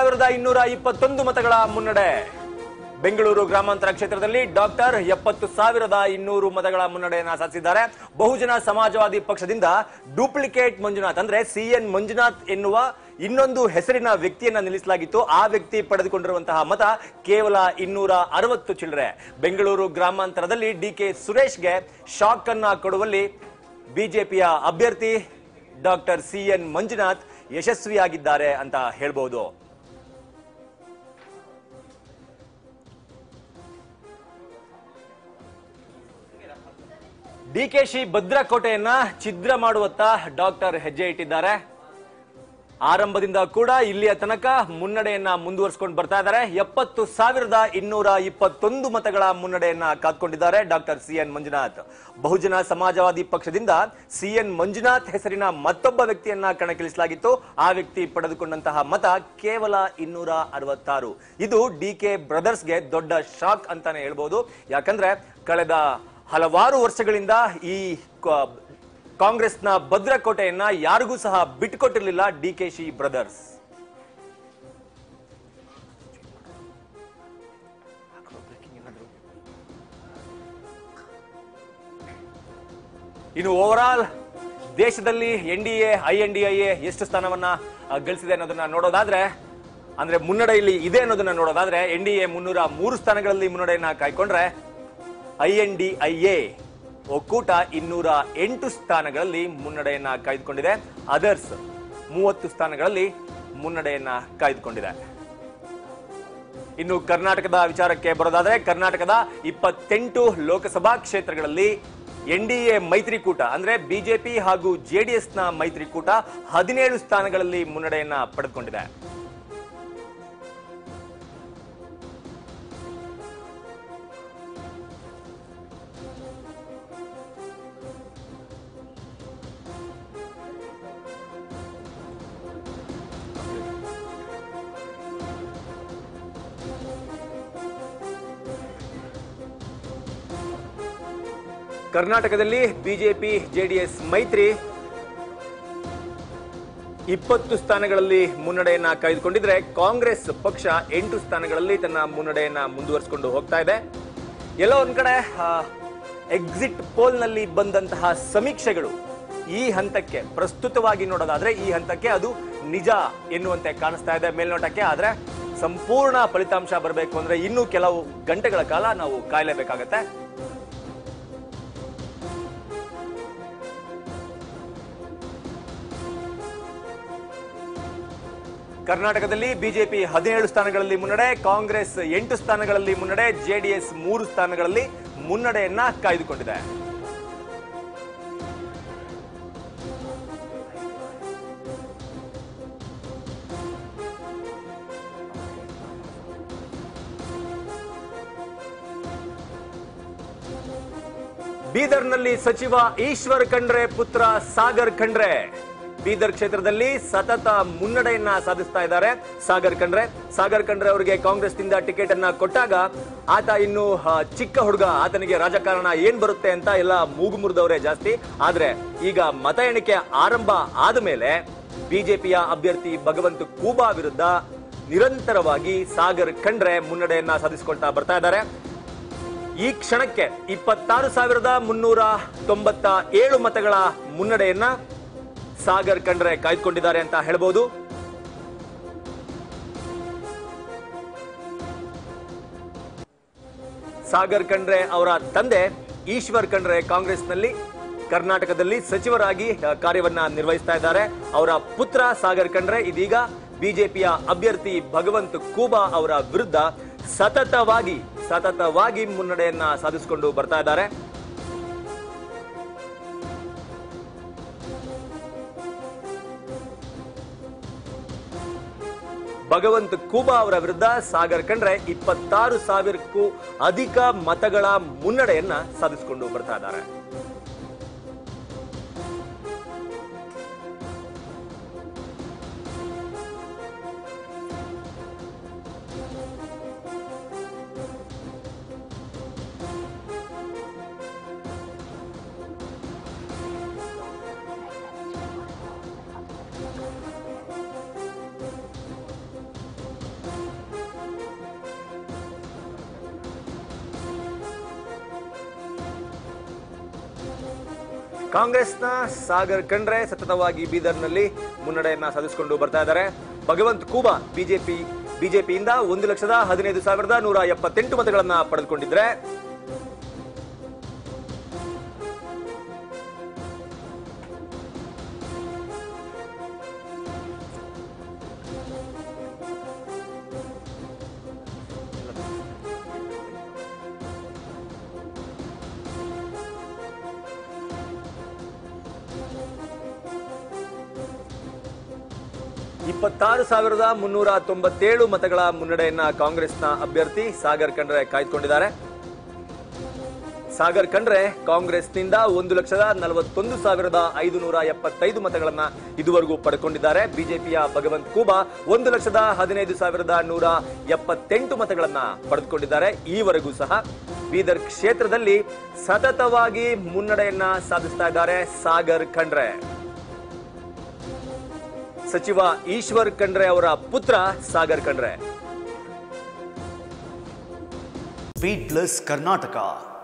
ಸಾವಿರದ ಇನ್ನೂರ ಇಪ್ಪತ್ತೊಂದು ಮತಗಳ ಮುನ್ನಡೆ ಬೆಂಗಳೂರು ಗ್ರಾಮಾಂತರ ಕ್ಷೇತ್ರದಲ್ಲಿ ಡಾಕ್ಟರ್ ಎಪ್ಪತ್ತು ಸಾವಿರದ ಇನ್ನೂರು ಮತಗಳ ಮುನ್ನಡೆಯನ್ನ ಸಾಧಿಸಿದ್ದಾರೆ ಬಹುಜನ ಸಮಾಜವಾದಿ ಪಕ್ಷದಿಂದ ಡೂಪ್ಲಿಕೇಟ್ ಮಂಜುನಾಥ್ ಅಂದ್ರೆ ಸಿಎನ್ ಮಂಜುನಾಥ್ ಎನ್ನುವ ಇನ್ನೊಂದು ಹೆಸರಿನ ವ್ಯಕ್ತಿಯನ್ನ ನಿಲ್ಲಿಸಲಾಗಿತ್ತು ಆ ವ್ಯಕ್ತಿ ಪಡೆದುಕೊಂಡಿರುವಂತಹ ಮತ ಕೇವಲ ಇನ್ನೂರ ಅರವತ್ತು ಚಿಲ್ಲರೆ ಬೆಂಗಳೂರು ಗ್ರಾಮಾಂತರದಲ್ಲಿ ಡಿ ಕೆ ಸುರೇಶ್ಗೆ ಶಾಕ್ ಅನ್ನ ಕೊಡುವಲ್ಲಿ ಬಿಜೆಪಿಯ ಅಭ್ಯರ್ಥಿ ಡಾಕ್ಟರ್ ಸಿ ಎನ್ ಮಂಜುನಾಥ್ ಯಶಸ್ವಿಯಾಗಿದ್ದಾರೆ ಅಂತ ಹೇಳ್ಬೋದು ಡಿಕೆಶಿ ಭದ್ರಕೋಟೆಯನ್ನ ಛಿದ್ರ ಮಾಡುವತ್ತ ಡಾಕ್ಟರ್ ಹೆಜ್ಜೆ ಇಟ್ಟಿದ್ದಾರೆ ಆರಂಭದಿಂದ ಕೂಡ ಇಲ್ಲಿಯ ತನಕ ಮುನ್ನಡೆಯನ್ನ ಮುಂದುವರಿಸಿಕೊಂಡು ಬರ್ತಾ ಇದ್ದಾರೆ ಎಪ್ಪತ್ತು ಸಾವಿರದ ಇನ್ನೂರ ಇಪ್ಪತ್ತೊಂದು ಮತಗಳ ಮುನ್ನಡೆಯನ್ನ ಕಾದ್ಕೊಂಡಿದ್ದಾರೆ doctor C N Manjunath Bahujana Samajavadi ಪಕ್ಷದಿಂದ ಸಿ ಎನ್ ಮಂಜುನಾಥ್ ಹೆಸರಿನ ಮತ್ತೊಬ್ಬ ವ್ಯಕ್ತಿಯನ್ನ ಕಣಕ್ಕಿಳಿಸಲಾಗಿತ್ತು ಆ ವ್ಯಕ್ತಿ ಪಡೆದುಕೊಂಡಂತಹ ಮತ ಕೇವಲ ಇನ್ನೂರ ಅರವತ್ತಾರು ಇದು ಡಿ ಕೆ ಬ್ರದರ್ಸ್ಗೆ ದೊಡ್ಡ ಶಾಕ್ ಅಂತಾನೆ ಹೇಳ್ಬೋದು ಯಾಕಂದ್ರೆ ಕಳೆದ ಹಲವಾರು ವರ್ಷಗಳಿಂದ ಈ ಕ- ಕಾಂಗ್ರೆಸ್ನ ಭದ್ರಕೋಟೆಯನ್ನ ಯಾರಿಗೂ ಸಹ ಬಿಟ್ಟುಕೊಟ್ಟಿರಲಿಲ್ಲ ಡಿ ಕೆ ಶಿ ಬ್ರದರ್ಸ್ ಇನ್ನು ಓವರ್ ಆಲ್ ದೇಶದಲ್ಲಿ N D A I N D I A ಎಷ್ಟು ಸ್ಥಾನವನ್ನ ಆ, ಗಳಿಸಿದೆ ಅನ್ನೋದನ್ನ ನೋಡೋದಾದ್ರೆ ಅಂದ್ರೆ ಮುನ್ನಡೆ ಇಲ್ಲಿ ಇದೆ ಅನ್ನೋದನ್ನ ನೋಡೋದಾದ್ರೆ ಎನ್ ಡಿ ಎ ಮುನ್ನೂರ ಮೂರು ಸ್ಥಾನಗಳಲ್ಲಿ ಮುನ್ನಡೆಯನ್ನ ಕಾಯ್ಕೊಂಡ್ರೆ I N D I A ಒಕ್ಕೂಟ ಇನ್ನೂರ ಎಂಟು ಸ್ಥಾನಗಳಲ್ಲಿ ಮುನ್ನಡೆಯನ್ನ ಕಾಯ್ದುಕೊಂಡಿದೆ ಅದರ್ಸ್ ಮೂವತ್ತು ಸ್ಥಾನಗಳಲ್ಲಿ ಮುನ್ನಡೆಯನ್ನ ಕಾಯ್ದುಕೊಂಡಿದೆ ಇನ್ನು ಕರ್ನಾಟಕದ ವಿಚಾರಕ್ಕೆ ಬರೋದಾದ್ರೆ ಕರ್ನಾಟಕದ ಇಪ್ಪತ್ತೆಂಟು ಲೋಕಸಭಾ ಕ್ಷೇತ್ರಗಳಲ್ಲಿ ಎನ್ಡಿಎ ಮೈತ್ರಿಕೂಟ ಅಂದ್ರೆ ಬಿಜೆಪಿ ಹಾಗೂ ಜೆಡಿಎಸ್ ನ ಮೈತ್ರಿಕೂಟ ಹದಿನೇಳು ಸ್ಥಾನಗಳಲ್ಲಿ ಮುನ್ನಡೆಯನ್ನ ಪಡೆದುಕೊಂಡಿದೆ ಕರ್ನಾಟಕದಲ್ಲಿ ಬಿಜೆಪಿ ಜೆಡಿಎಸ್ ಮೈತ್ರಿ ಇಪ್ಪತ್ತು ಸ್ಥಾನಗಳಲ್ಲಿ ಮುನ್ನಡೆಯನ್ನ ಕಾಯ್ದುಕೊಂಡಿದ್ರೆ ಕಾಂಗ್ರೆಸ್ ಪಕ್ಷ ಎಂಟು ಸ್ಥಾನಗಳಲ್ಲಿ ತನ್ನ ಮುನ್ನಡೆಯನ್ನ ಮುಂದುವರಿಸಿಕೊಂಡು ಹೋಗ್ತಾ ಇದೆ ಎಲ್ಲೋ ಒಂದ್ ಕಡೆ ಎಕ್ಸಿಟ್ ಪೋಲ್ ನಲ್ಲಿ ಬಂದಂತಹ ಸಮೀಕ್ಷೆಗಳು ಈ ಹಂತಕ್ಕೆ ಪ್ರಸ್ತುತವಾಗಿ ನೋಡೋದಾದ್ರೆ ಈ ಹಂತಕ್ಕೆ ಅದು ನಿಜ ಎನ್ನುವಂತೆ ಕಾಣಿಸ್ತಾ ಇದೆ ಮೇಲ್ನೋಟಕ್ಕೆ ಆದ್ರೆ ಸಂಪೂರ್ಣ ಫಲಿತಾಂಶ ಬರಬೇಕು ಅಂದ್ರೆ ಇನ್ನೂ ಕೆಲವು ಗಂಟೆಗಳ ಕಾಲ ನಾವು ಕಾಯಲೇಬೇಕಾಗತ್ತೆ ಕರ್ನಾಟಕದಲ್ಲಿ ಬಿಜೆಪಿ ಹದಿನೇಳು ಸ್ಥಾನಗಳಲ್ಲಿ ಮುನ್ನಡೆ ಕಾಂಗ್ರೆಸ್ ಎಂಟು ಸ್ಥಾನಗಳಲ್ಲಿ ಮುನ್ನಡೆ ಜೆಡಿಎಸ್ ಮೂರು ಸ್ಥಾನಗಳಲ್ಲಿ ಮುನ್ನಡೆಯನ್ನ ಕಾಯ್ದುಕೊಂಡಿದೆ ಬೀದರ್ನಲ್ಲಿ ಸಚಿವ ಈಶ್ವರ್ ಖಂಡ್ರೆ ಪುತ್ರ ಸಾಗರ್ ಖಂಡ್ರೆ ಬೀದರ್ ಕ್ಷೇತ್ರದಲ್ಲಿ ಸತತ ಮುನ್ನಡೆಯನ್ನ ಸಾಧಿಸ್ತಾ ಇದ್ದಾರೆ ಸಾಗರ್ ಖಂಡ್ರೆ ಸಾಗರ್ ಖಂಡ್ರೆ ಅವರಿಗೆ ಕಾಂಗ್ರೆಸ್ನಿಂದ ಟಿಕೆಟ್ ಅನ್ನ ಕೊಟ್ಟಾಗ ಆತ ಇನ್ನು ಆ, ಚಿಕ್ಕ ಹುಡುಗ ಆತನಿಗೆ ರಾಜಕಾರಣ ಏನ್ ಬರುತ್ತೆ ಅಂತ ಎಲ್ಲ ಮೂಗು ಮುರಿದವರೇ ಜಾಸ್ತಿ ಆದ್ರೆ ಈಗ ಮತ ಎಣಿಕೆ ಆರಂಭ ಆದ ಮೇಲೆ ಬಿಜೆಪಿಯ ಅಭ್ಯರ್ಥಿ ಭಗವಂತ್ ಕೂಬಾ ವಿರುದ್ಧ ನಿರಂತರವಾಗಿ ಸಾಗರ್ ಖಂಡ್ರೆ ಮುನ್ನಡೆಯನ್ನ ಸಾಧಿಸಿಕೊಳ್ತಾ ಬರ್ತಾ ಇದ್ದಾರೆ ಈ ಕ್ಷಣಕ್ಕೆ ಇಪ್ಪತ್ತಾರು ಸಾವಿರದ ಮುನ್ನೂರ ತೊಂಬತ್ತ ಏಳು ಮತಗಳ ಮುನ್ನಡೆಯನ್ನ ಸಾಗರ್ ಖಂಡ್ರೆ ಕಾಯ್ದುಕೊಂಡಿದ್ದಾರೆ ಅಂತ ಹೇಳ್ಬೋದು ಸಾಗರ್ ಖಂಡ್ರೆ ಅವರ ತಂದೆ ಈಶ್ವರ್ ಖಂಡ್ರೆ ಕಾಂಗ್ರೆಸ್ನಲ್ಲಿ ಕರ್ನಾಟಕದಲ್ಲಿ ಸಚಿವರಾಗಿ ಆ, ಕಾರ್ಯವನ್ನ ನಿರ್ವಹಿಸ್ತಾ ಇದ್ದಾರೆ ಅವರ ಪುತ್ರ ಸಾಗರ್ ಖಂಡ್ರೆ ಇದೀಗ ಬಿಜೆಪಿಯ ಅಭ್ಯರ್ಥಿ ಭಗವಂತ್ ಕೂಬಾ ಅವರ ವಿರುದ್ಧ ಸತತವಾಗಿ ಸತತವಾಗಿ ಮುನ್ನಡೆಯನ್ನ ಸಾಧಿಸಿಕೊಂಡು ಬರ್ತಾ ಇದ್ದಾರೆ ಭಗವಂತ್ ಕೂಬಾ ಅವರ ವಿರುದ್ಧ ಸಾಗರ್ ಖಂಡ್ರೆ ಇಪ್ಪತ್ತಾರು ಸಾವಿರಕ್ಕೂ ಅಧಿಕ ಮತಗಳ ಮುನ್ನಡೆಯನ್ನ ಸಾಧಿಸಿಕೊಂಡು ಬರ್ತಾ ಇದ್ದಾರೆ ಕಾಂಗ್ರೆಸ್ನ ಸಾಗರ್ ಖಂಡ್ರೆ ಸತತವಾಗಿ ಬೀದರ್ನಲ್ಲಿ ಮುನ್ನಡೆಯನ್ನ ಸಾಧಿಸಿಕೊಂಡು ಬರ್ತಾ ಇದ್ದಾರೆ ಭಗವಂತ್ ಕೂಬಾ ಬಿಜೆಪಿ ಬಿಜೆಪಿಯಿಂದ ಒಂದು ಲಕ್ಷದ ಹದಿನೈದು ಸಾವಿರದ ನೂರ ಎಪ್ಪತ್ತೆಂಟು ಮತಗಳನ್ನ ಪಡೆದುಕೊಂಡಿದ್ರೆ ಇಪ್ಪತ್ತಾರು ಸಾವಿರದ ಮುನ್ನೂರ ತೊಂಬತ್ತೇಳು ಮತಗಳ ಮುನ್ನಡೆಯನ್ನ ಕಾಂಗ್ರೆಸ್ನ ಅಭ್ಯರ್ಥಿ ಸಾಗರ್ ಖಂಡ್ರೆ ಕಾಯ್ದುಕೊಂಡಿದ್ದಾರೆ ಸಾಗರ್ ಖಂಡ್ರೆ ಕಾಂಗ್ರೆಸ್ನಿಂದ ಒಂದು ಲಕ್ಷದ ನಲವತ್ತೊಂದು ಸಾವಿರದ ಐದು ನೂರ ಎಪ್ಪತ್ತೈದು ಮತಗಳನ್ನ ಇದುವರೆಗೂ ಪಡ್ಕೊಂಡಿದ್ದಾರೆ ಬಿಜೆಪಿಯ ಭಗವಂತ್ ಕೂಬಾ ಒಂದು ಲಕ್ಷದ ಹದಿನೈದು ಸಾವಿರದ ನೂರ ಎಪ್ಪತ್ತೆಂಟು ಮತಗಳನ್ನ ಪಡೆದುಕೊಂಡಿದ್ದಾರೆ ಈವರೆಗೂ ಸಹ ಬೀದರ್ ಕ್ಷೇತ್ರದಲ್ಲಿ ಸತತವಾಗಿ ಮುನ್ನಡೆಯನ್ನ ಸಾಧಿಸ್ತಾ ಇದ್ದಾರೆ ಸಾಗರ್ ಖಂಡ್ರೆ ಸಚಿವ ಈಶ್ವರ್ ಖಂಡ್ರೆ ಅವರ ಪುತ್ರ ಸಾಗರ್ ಖಂಡ್ರೆ ಬೀಟ್ ಪ್ಲಸ್ ಕರ್ನಾಟಕ